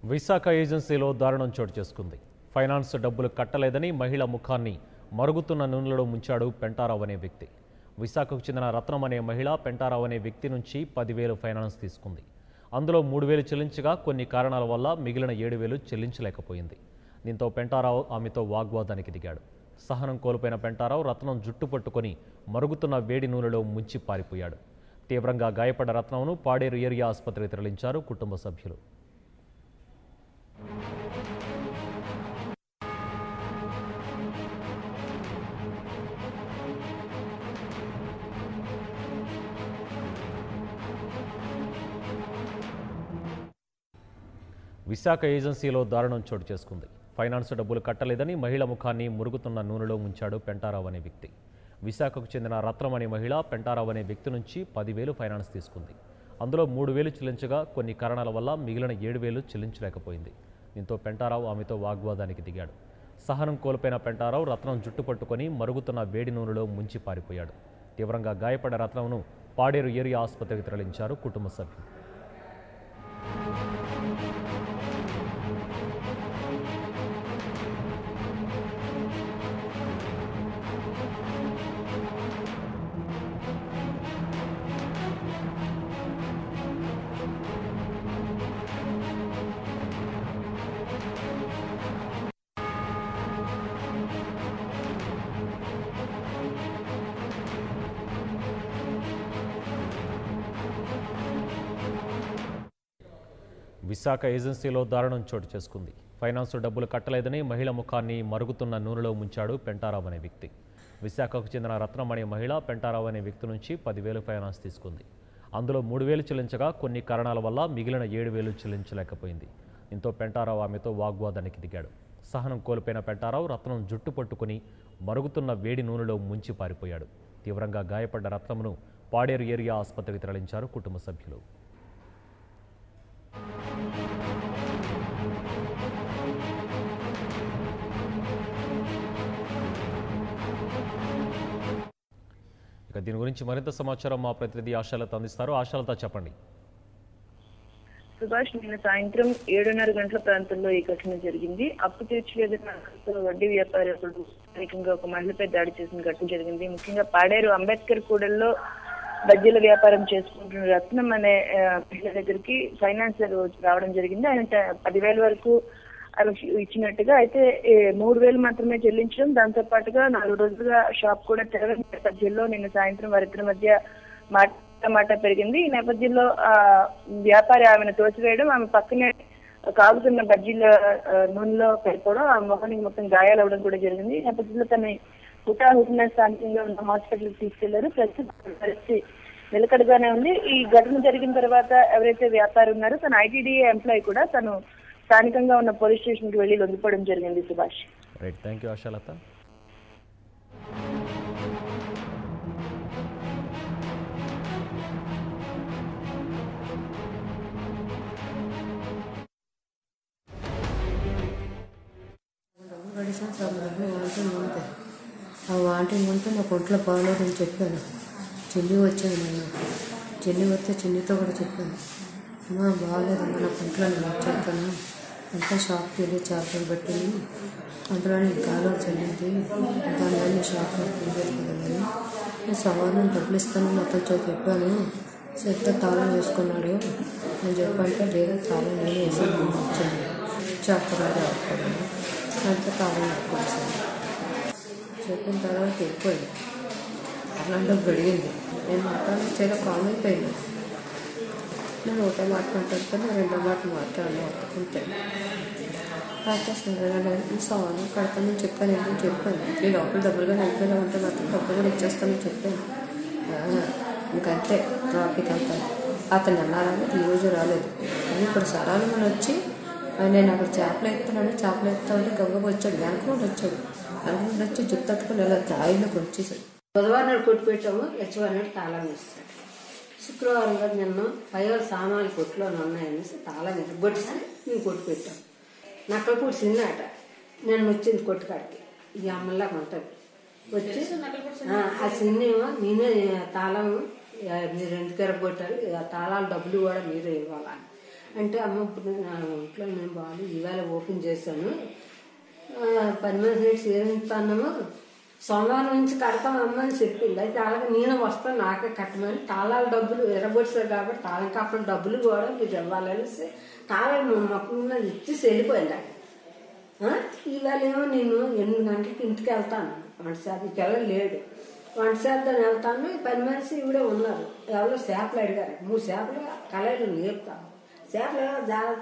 విశాఖ ఏజెన్సీలో దారుణం చోటు చేసుకుంది ఫైనాన్స్ డబ్బులు కట్టలేదని మహిళ ముఖాన్ని మరుగుతున్న నూనెలో ముంచాడు పెంటారావు అనే వ్యక్తి విశాఖకు చెందిన రత్నం అనే మహిళ పెంటారావు అనే వ్యక్తి నుంచి పదివేలు ఫైనాన్స్ తీసుకుంది అందులో మూడు వేలు చెల్లించగా కొన్ని కారణాల వల్ల మిగిలిన ఏడు వేలు చెల్లించలేకపోయింది దీంతో పెంటారావు ఆమెతో వాగ్వాదానికి దిగాడు సహనం కోల్పోయిన పెంటారావు రత్నం జుట్టు పట్టుకొని మరుగుతున్న వేడి నూనెలో ముంచి పారిపోయాడు తీవ్రంగా గాయపడ్డ రత్నంను పాడేరు ఏరియా ఆసుపత్రికి తరలించారు కుటుంబ సభ్యులు విశాఖ ఏజెన్సీలో దారుణం చోటు చేసుకుంది ఫైనాన్స్ డబ్బులు కట్టలేదని మహిళ ముఖాన్ని మురుగుతున్న నూనెలో ముంచాడు పెంటారావు అనే వ్యక్తి విశాఖకు చెందిన రత్నం అనే మహిళ పెంటారావు అనే వ్యక్తి నుంచి పదివేలు ఫైనాన్స్ తీసుకుంది అందులో మూడు వేలు చెల్లించగా కొన్ని కారణాల వల్ల మిగిలిన ఏడు వేలు చెల్లించలేకపోయింది దీంతో పెంటారావు ఆమెతో వాగ్వాదానికి దిగాడు సహనం కోల్పోయిన పెంటారావు రత్నం జుట్టు పట్టుకొని మరుగుతున్న వేడి నూనెలో ముంచి పారిపోయాడు తీవ్రంగా గాయపడ్డ రత్నంను పాడేరు ఏరియా ఆసుపత్రికి తరలించారు కుటుంబ సభ్యులు విశాఖ ఏజెన్సీలో దారుణం చోటు చేసుకుంది ఫైనాన్స్ డబ్బులు కట్టలేదని మహిళ ముఖాన్ని మరుగుతున్న నూనెలో ముంచాడు పెంటారావు అనే వ్యక్తి విశాఖకు చెందిన రత్నం అనే మహిళ పెంటారావు అనే వ్యక్తి నుంచి పదివేలు ఫైనాన్స్ తీసుకుంది అందులో మూడు వేలు చెల్లించగా కొన్ని కారణాల వల్ల మిగిలిన ఏడు వేలు చెల్లించలేకపోయింది దీంతో పెంటారావు ఆమెతో వాగ్వాదానికి దిగాడు సహనం కోల్పోయిన పెంటారావు రత్నం జుట్టు పట్టుకుని మరుగుతున్న వేడి నూనెలో ముంచి పారిపోయాడు తీవ్రంగా గాయపడ్డ రత్నంను పాడేరు ఏరియా ఆసుపత్రికి తరలించారు కుటుంబ సభ్యులు ఇక దీని గురించి మరింత సమాచారం మా ప్రతినిధి ఆశాలత అందిస్తారు ఆశాలత చెప్పండి సుభాష్ నిన్న సాయంత్రం ఏడున్నర గంటల ప్రాంతంలో ఈ ఘటన జరిగింది అప్పు తీర్చలేదని ఆశతో వడ్డీ వ్యాపారస్తుడు స్థానికంగా ఒక మహిళపై దాడి చేసిన ఘటన జరిగింది ముఖ్యంగా పాడేరు అంబేద్కర్ కూడల్లో బజ్జీల వ్యాపారం చేసుకుంటున్న రత్నం అనే ఆ, మహిళ దగ్గరికి ఫైనాన్సర్ రావడం జరిగింది ఆయన ట- పదివేల వరకు ఆమెకు ఇచ్చినట్టుగా అయితే ఏ, మూడు వేలు మాత్రమే చెల్లించడం దాంతో పాటుగా నాలుగు రోజులుగా షాప్ కూడా తెరవని నేపథ్యంలో నిన్న సాయంత్రం వారిద్దరి మధ్య మాట మాట పెరిగింది ఈ నేపథ్యంలో ఆ వ్యాపారి ఆమెను తోసివేయడం ఆమె పక్కనే కాగుతున్న బజ్జీల ఆ, నూనెలో పడిపోవడం ఆ మొహానికి మొత్తం గాయాలు అవ్వడం కూడా జరిగింది ఈ నేపథ్యంలో తన హుటాహుటిన స్థానికంగా ఉన్న హాస్పిటల్ తీసుకెళ్లారు ప్రస్తుతం పరిస్థితి నిలకడగానే ఉంది ఈ ఘటన జరిగిన తర్వాత ఎవరైతే వ్యాపారి ఉన్నారో తన ఐటీడీఏ ఎంప్లాయీ కూడా తను స్థానికంగా ఉన్న పోలీస్ స్టేషన్ కి వెళ్లి లొంగిపోవడం జరిగింది Subhash right thank you Ashalatha గడిచిన సందర్భంలో వాంటింగ్ ఉంటే ఆ వాంటింగ్ ఉంటే నాకు ఒంట్లో బాగలేదని చెప్పాను చెల్లి వచ్చింది నన్ను చెల్లి వస్తే చెల్లితో కూడా చెప్పాను అమ్మా బాగాలేదమ్మా నాకు ఒంట్లో నేను చెప్తాను అంతా షాప్కి వెళ్ళి చేపలు పెట్టింది అందులో నేను కాలువ చెల్లింది దానివల్ల నేను షాప్లో వెళ్ళిపోయిందని నేను సవాలు డబ్బులు ఇస్తాను మొత్తం చోటు చెప్పాను చెప్తే తాళం వేసుకున్నాడు నేను చెప్పంటే లేదు తాళం నేను వేసాను వచ్చాను చేపలు ఆడుకోవడం అంతా తాళం వేసుకొచ్చాను చెప్పిన తర్వాత వెళ్ళిపోయింది అలాంటి అడిగింది నేను మాట్లాడిన చేత కాల్ అయిపోయింది నేను ఒకటే మాట మాట్లాడుతాను రెండో మాట మాట్లాడను అంతే అయితే సరే సవాలు కడతానని చెప్పాను ఏంటని చెప్పాను ఈ లోపల డబ్బులుగా వెళ్ళిపోయినా ఉంటే మాత్రం డబ్బులు కూడా ఇచ్చేస్తానని చెప్పాను ఆ, ఇంకంతే ట్రాఫిక్ అంతా అతను అన్నారని ఈ రోజు రాలేదు కానీ ఇప్పుడు సరాలు మన వచ్చి ఆ, నేను అక్కడ చేపలు ఎత్తున్నాను చేపలు ఎత్తా ఉంటే గంగ వచ్చాడు వెనక నుండి వచ్చాడు వెనక నుండి వచ్చి జుట్టు తట్టుకుని ఇలా దాయిలోకి వచ్చేసాడు బుధవారం నాడు కొట్టు పెట్టాము లచ్చివారం నాడు తాళం వేస్తాడు శుక్రవారం గారు నిన్న పైగా సామాన్లు కొట్టులో ఉన్నాయనేసి తాళం ఎరగొట్టేసి మేము కొట్టు పెట్టాం నక్కలపూడి చిన్నాట నిన్న వచ్చింది కొట్టుకాడికి ఈ అమ్మలాగా ఉంటుంది వచ్చి ఆ, ఆ చిన్నేమో నేనే తాళం ఆ, మీరు ఎందుకు ఎరగొట్టాలి ఆ తాళాలు డబ్బులు కూడా మీరే ఇవ్వాలని అంటే అమ్మ ఇప్పుడు నా ఒంట్లో నేను బాగా ఇవాళ ఓపెన్ చేశాను ఆ, పని మనిషి రేటు చేస్తాను సోమవారం నుంచి కడతాం అమ్మ అని చెప్పింది అయితే అలాగే నేను వస్తాను నాకే కట్టమని తాళాల డబ్బులు ఎరగొచ్చారు కాబట్టి తాళం కప్పల డబ్బులు కూడా మీరు ఇవ్వాలనేసి తాళాలు మొక్కల మీద ఇచ్చి వెళ్ళిపోయింది ఆయన. ఆ? ఇవాళ ఏమో నేను ఎనిమిది గంటలకి ఇంటికి వెళ్తాను వంట శాతకి వెళ్ళలేడు వంట శాతం వెళ్తాను ఈ పని మనిషి ఇవిడే ఉన్నారు ఎవరో చేపలు అడిగారు మూడు చేపలు కళాయిలు నేర్పుతాను చేపలు జాగ్రత్త